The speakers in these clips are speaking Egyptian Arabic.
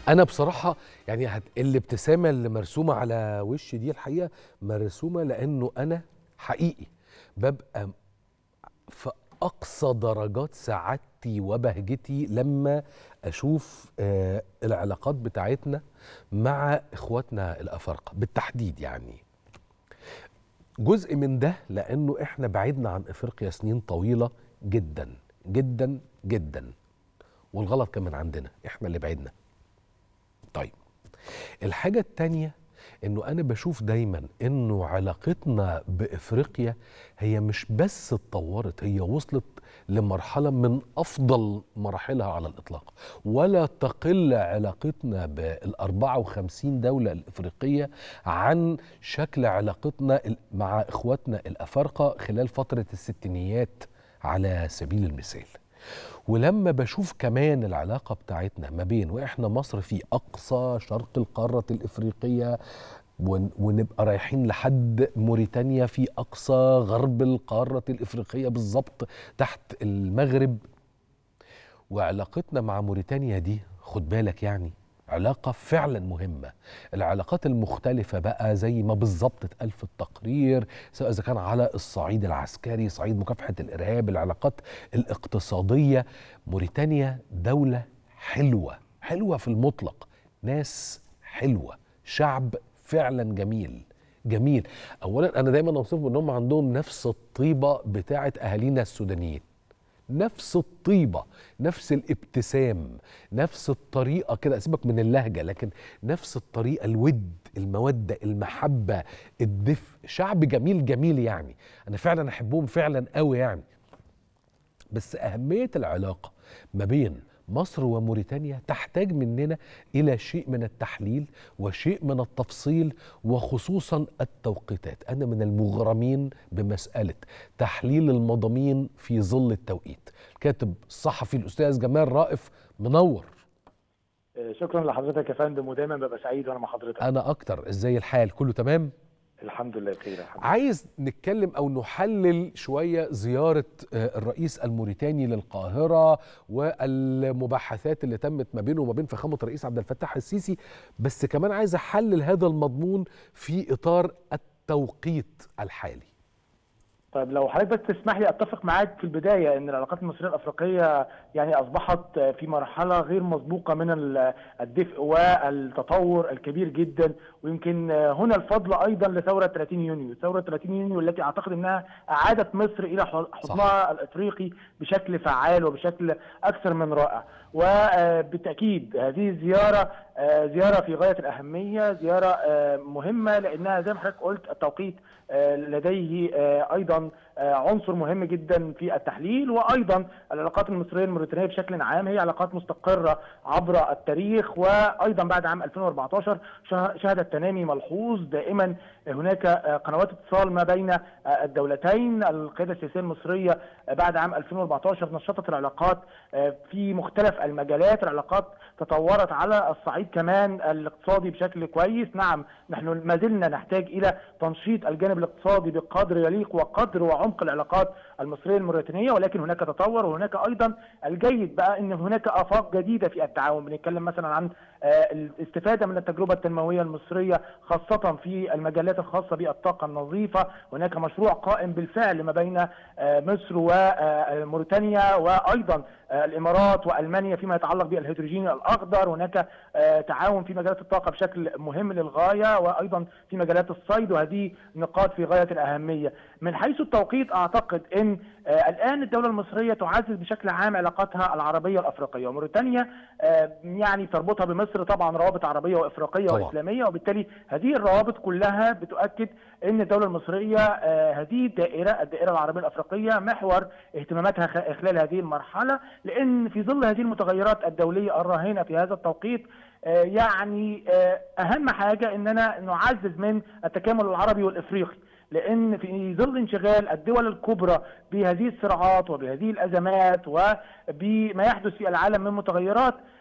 انا بصراحه يعني هت... الابتسامه اللي مرسومه على وشي دي الحقيقه مرسومه لانه انا حقيقي ببقى في اقصى درجات سعادتي وبهجتي لما اشوف آه العلاقات بتاعتنا مع اخواتنا الافارقه بالتحديد يعني جزء من ده لانه احنا بعدنا عن افريقيا سنين طويله جدا جدا جدا والغلط كان من عندنا احنا اللي بعدنا طيب الحاجة التانية انه انا بشوف دايما انه علاقتنا بافريقيا هي مش بس اتطورت هي وصلت لمرحلة من افضل مراحلها على الاطلاق ولا تقل علاقتنا بال 54 دولة الافريقية عن شكل علاقتنا مع اخواتنا الافارقة خلال فترة الستينيات على سبيل المثال ولما بشوف كمان العلاقه بتاعتنا ما بين واحنا مصر في اقصى شرق القاره الافريقيه ونبقى رايحين لحد موريتانيا في اقصى غرب القاره الافريقيه بالظبط تحت المغرب وعلاقتنا مع موريتانيا دي خد بالك يعني علاقة فعلا مهمة العلاقات المختلفة بقى زي ما بالظبط اتقال في التقرير سواء إذا كان على الصعيد العسكري صعيد مكافحة الإرهاب العلاقات الاقتصادية موريتانيا دولة حلوة حلوة في المطلق ناس حلوة شعب فعلا جميل جميل اولا انا دايما اوصفهم ان هم عندهم نفس الطيبه بتاعه اهالينا السودانيين نفس الطيبة نفس الابتسام نفس الطريقة كده سيبك من اللهجة لكن نفس الطريقة الود المودة المحبة الدفء شعب جميل جميل يعني أنا فعلا أحبهم فعلا قوي يعني بس أهمية العلاقة ما بين مصر وموريتانيا تحتاج مننا الى شيء من التحليل وشيء من التفصيل وخصوصا التوقيتات انا من المغرمين بمساله تحليل المضامين في ظل التوقيت الكاتب الصحفي الاستاذ جمال رائف منور شكرا لحضرتك يا فندم ودايما ببقى سعيد وانا مع حضرتك انا اكتر ازاي الحال كله تمام الحمد لله بخير الحمد لله عايز نتكلم او نحلل شويه زياره الرئيس الموريتاني للقاهره والمباحثات اللي تمت ما بينه وما بين فخامه الرئيس عبد الفتاح السيسي بس كمان عايز احلل هذا المضمون في اطار التوقيت الحالي طيب لو حضرتك بس تسمح لي اتفق معاك في البدايه ان العلاقات المصريه الافريقيه يعني اصبحت في مرحله غير مسبوقه من الدفء والتطور الكبير جدا ويمكن هنا الفضل ايضا لثوره 30 يونيو، ثوره 30 يونيو التي اعتقد انها اعادت مصر الى حضنها الافريقي بشكل فعال وبشكل اكثر من رائع، وبالتاكيد هذه الزياره زياره في غايه الاهميه، زياره مهمه لانها زي ما حضرتك قلت التوقيت لديه ايضا عنصر مهم جدا في التحليل وايضا العلاقات المصريه الموريتانيه بشكل عام هي علاقات مستقره عبر التاريخ وايضا بعد عام 2014 شهدت تنامي ملحوظ دائما هناك قنوات اتصال ما بين الدولتين القياده السياسيه المصريه بعد عام 2014 نشطت العلاقات في مختلف المجالات العلاقات تطورت على الصعيد كمان الاقتصادي بشكل كويس نعم نحن ما زلنا نحتاج الى تنشيط الجانب الاقتصادي بقدر يليق وقدر وعمق العلاقات المصريه الموريتانيه ولكن هناك تطور وهناك ايضا الجيد بقى ان هناك افاق جديده في التعاون بنتكلم مثلا عن الاستفاده من التجربه التنمويه المصريه خاصه في المجالات الخاصه بالطاقه النظيفه هناك مشروع قائم بالفعل ما بين مصر وموريتانيا وايضا الامارات والمانيا فيما يتعلق بالهيدروجين الاخضر هناك تعاون في مجالات الطاقه بشكل مهم للغايه وايضا في مجالات الصيد وهذه نقاط في غايه الاهميه من حيث التوقيت اعتقد ان الان الدوله المصريه تعزز بشكل عام علاقاتها العربيه الافريقيه وموريتانيا يعني تربطها بمصر طبعا روابط عربيه وافريقيه طبعا. واسلاميه وبالتالي هذه الروابط كلها بتؤكد ان الدوله المصريه هذه الدائره الدائره العربيه الافريقيه محور اهتماماتها خلال هذه المرحله لان في ظل هذه المتغيرات الدوليه الراهنه في هذا التوقيت يعني اهم حاجه اننا نعزز من التكامل العربي والافريقي لان في ظل انشغال الدول الكبرى بهذه الصراعات وبهذه الازمات وبما يحدث في العالم من متغيرات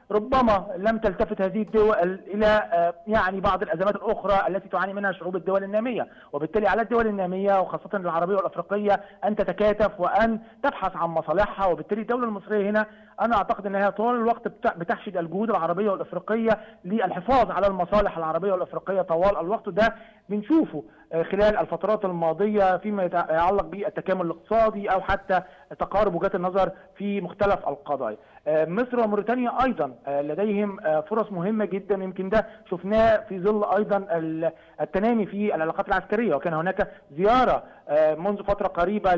ربما لم تلتفت هذه الدول الى يعني بعض الازمات الاخرى التي تعاني منها شعوب الدول الناميه، وبالتالي على الدول الناميه وخاصه العربيه والافريقيه ان تتكاتف وان تبحث عن مصالحها وبالتالي الدوله المصريه هنا انا اعتقد انها طوال الوقت بتحشد الجهود العربيه والافريقيه للحفاظ على المصالح العربيه والافريقيه طوال الوقت ده بنشوفه خلال الفترات الماضيه فيما يتعلق بالتكامل الاقتصادي او حتى تقارب وجهات النظر في مختلف القضايا. مصر وموريتانيا ايضا لديهم فرص مهمه جدا يمكن ده شفناه في ظل ايضا التنامي في العلاقات العسكريه وكان هناك زياره منذ فتره قريبه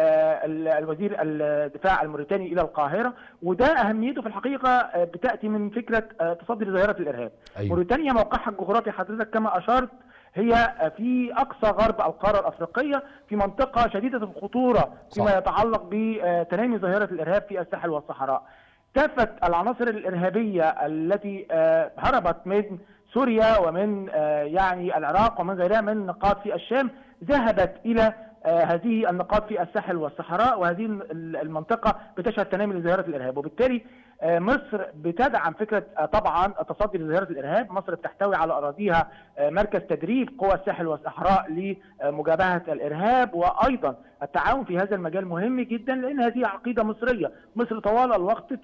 للوزير الدفاع الموريتاني الى القاهره وده اهميته في الحقيقه بتاتي من فكره تصدي لظاهره الارهاب. أيوة. موريتانيا موقعها الجغرافي حضرتك كما اشرت هي في اقصى غرب القاره الافريقيه في منطقه شديده الخطوره فيما صح. يتعلق بتنامي ظاهره الارهاب في الساحل والصحراء. كافه العناصر الارهابيه التي هربت من سوريا ومن يعني العراق ومن غيرها من نقاط في الشام ذهبت الى هذه النقاط في الساحل والصحراء وهذه المنطقه بتشهد تنامي لظاهره الارهاب وبالتالي مصر بتدعم فكره طبعا التصدي لظاهره الارهاب، مصر بتحتوي على اراضيها مركز تدريب قوى الساحل والصحراء لمجابهه الارهاب وايضا التعاون في هذا المجال مهم جدا لان هذه عقيده مصريه، مصر طوال الوقت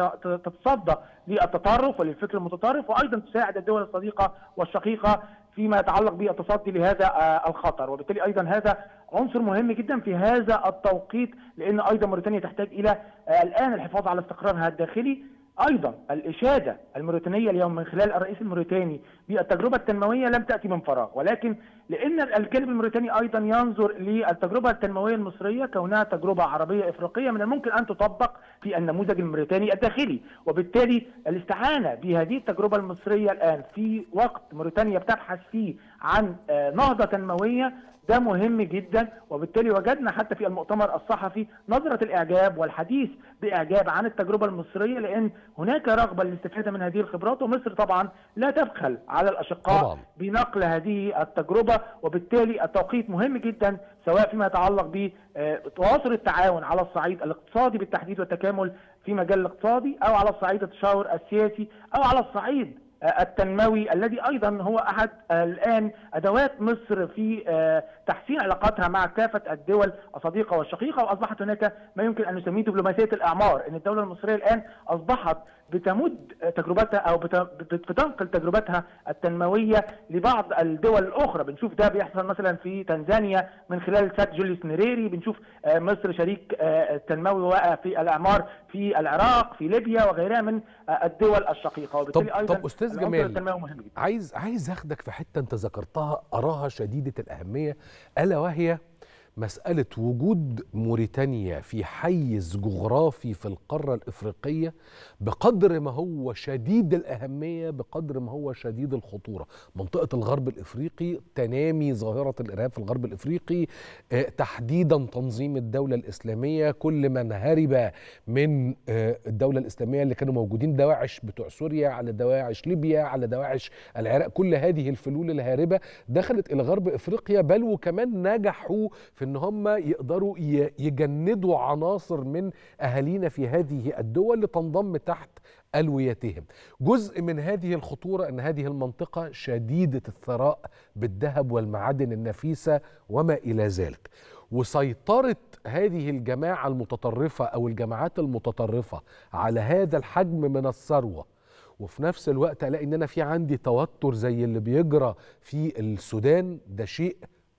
تتصدى للتطرف وللفكر المتطرف وايضا تساعد الدول الصديقه والشقيقه فيما يتعلق بالتصدي لهذا الخطر وبالتالي ايضا هذا عنصر مهم جدا في هذا التوقيت لان ايضا موريتانيا تحتاج الى الان الحفاظ على استقرارها الداخلي ايضا الاشاده الموريتانيه اليوم من خلال الرئيس الموريتاني بالتجربه التنمويه لم تاتي من فراغ ولكن لان الجانب الموريتاني ايضا ينظر للتجربه التنمويه المصريه كونها تجربه عربيه افريقيه من الممكن ان تطبق في النموذج الموريتاني الداخلي وبالتالي الاستعانه بهذه التجربه المصريه الان في وقت موريتانيا بتبحث فيه عن نهضه تنمويه ده مهم جدا وبالتالي وجدنا حتى في المؤتمر الصحفي نظرة الإعجاب والحديث بإعجاب عن التجربة المصرية لأن هناك رغبة للاستفادة من هذه الخبرات ومصر طبعا لا تبخل على الأشقاء طبعا. بنقل هذه التجربة وبالتالي التوقيت مهم جدا سواء فيما يتعلق بتواصل التعاون على الصعيد الاقتصادي بالتحديد والتكامل في مجال الاقتصادي أو على الصعيد التشاور السياسي أو على الصعيد التنموي الذي ايضا هو احد الان ادوات مصر في تحسين علاقاتها مع كافه الدول الصديقه والشقيقه واصبحت هناك ما يمكن ان نسميه دبلوماسيه الاعمار ان الدوله المصريه الان اصبحت بتمد تجربتها او بتنقل تجربتها التنمويه لبعض الدول الاخرى بنشوف ده بيحصل مثلا في تنزانيا من خلال سات جوليوس نيريري بنشوف مصر شريك تنموي في الاعمار في العراق في ليبيا وغيرها من الدول الشقيقه وبالتالي طب ايضا طب استاذ جمال عايز عايز اخدك في حته انت ذكرتها اراها شديده الاهميه الا وهي مسألة وجود موريتانيا في حيز جغرافي في القارة الإفريقية بقدر ما هو شديد الأهمية بقدر ما هو شديد الخطورة منطقة الغرب الإفريقي تنامي ظاهرة الإرهاب في الغرب الإفريقي آه تحديدا تنظيم الدولة الإسلامية كل من هرب من آه الدولة الإسلامية اللي كانوا موجودين دواعش بتوع سوريا على دواعش ليبيا على دواعش العراق كل هذه الفلول الهاربة دخلت إلى غرب إفريقيا بل وكمان نجحوا في ان هم يقدروا يجندوا عناصر من اهالينا في هذه الدول لتنضم تحت الويتهم. جزء من هذه الخطوره ان هذه المنطقه شديده الثراء بالذهب والمعادن النفيسه وما الى ذلك. وسيطره هذه الجماعه المتطرفه او الجماعات المتطرفه على هذا الحجم من الثروه وفي نفس الوقت الاقي ان انا في عندي توتر زي اللي بيجرى في السودان ده شيء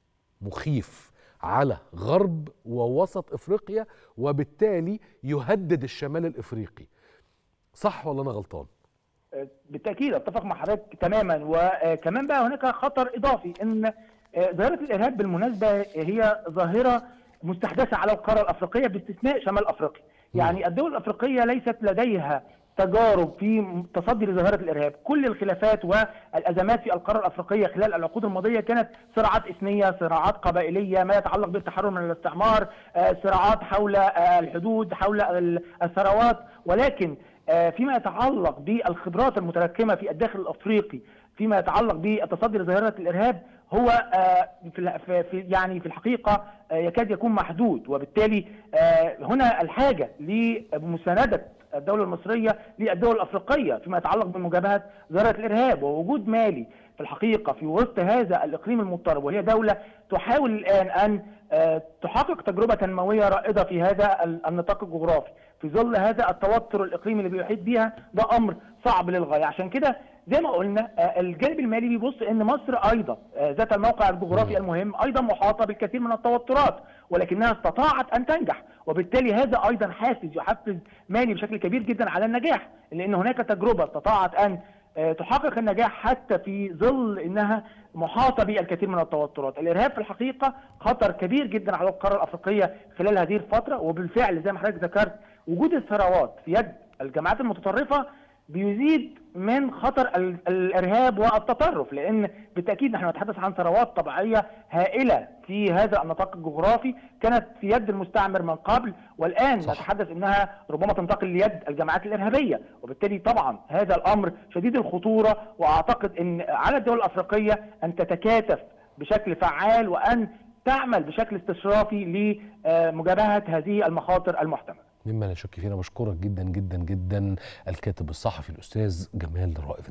مخيف على غرب ووسط افريقيا وبالتالي يهدد الشمال الافريقي صح ولا انا غلطان بالتاكيد اتفق مع حضرتك تماما وكمان بقى هناك خطر اضافي ان ظاهره الارهاب بالمناسبه هي ظاهره مستحدثه على القاره الافريقيه باستثناء شمال افريقيا يعني الدول الافريقيه ليست لديها تجارب في تصدي لظاهرة الإرهاب كل الخلافات والأزمات في القارة الأفريقية خلال العقود الماضية كانت صراعات إثنية صراعات قبائلية ما يتعلق بالتحرر من الاستعمار صراعات حول الحدود حول الثروات ولكن فيما يتعلق بالخبرات المتراكمة في الداخل الأفريقي فيما يتعلق بالتصدي لظاهرة الإرهاب هو في يعني في الحقيقة يكاد يكون محدود وبالتالي هنا الحاجة لمساندة الدوله المصريه للدول الافريقيه فيما يتعلق بمجابهه ظاهره الارهاب ووجود مالي في الحقيقه في وسط هذا الاقليم المضطرب وهي دوله تحاول الان ان تحقق تجربه تنمويه رائده في هذا النطاق الجغرافي في ظل هذا التوتر الاقليمي اللي بيحيط بيها ده امر صعب للغايه عشان كده زي ما قلنا الجانب المالي بيبص ان مصر ايضا ذات الموقع الجغرافي المهم ايضا محاطه بالكثير من التوترات ولكنها استطاعت ان تنجح وبالتالي هذا ايضا حافز يحفز مالي بشكل كبير جدا على النجاح لان هناك تجربه استطاعت ان تحقق النجاح حتى في ظل انها محاطه بالكثير من التوترات، الارهاب في الحقيقه خطر كبير جدا على القاره الافريقيه خلال هذه الفتره وبالفعل زي ما حضرتك ذكرت وجود الثروات في يد الجماعات المتطرفه بيزيد من خطر الارهاب والتطرف لان بالتاكيد نحن نتحدث عن ثروات طبيعيه هائله في هذا النطاق الجغرافي كانت في يد المستعمر من قبل والان صح. نتحدث انها ربما تنتقل ليد الجماعات الارهابيه وبالتالي طبعا هذا الامر شديد الخطوره واعتقد ان على الدول الافريقيه ان تتكاتف بشكل فعال وان تعمل بشكل استشرافي لمجابهه هذه المخاطر المحتمله مما لا شك فيه انا بشكرك جدا جدا جدا الكاتب الصحفي الاستاذ جمال رائف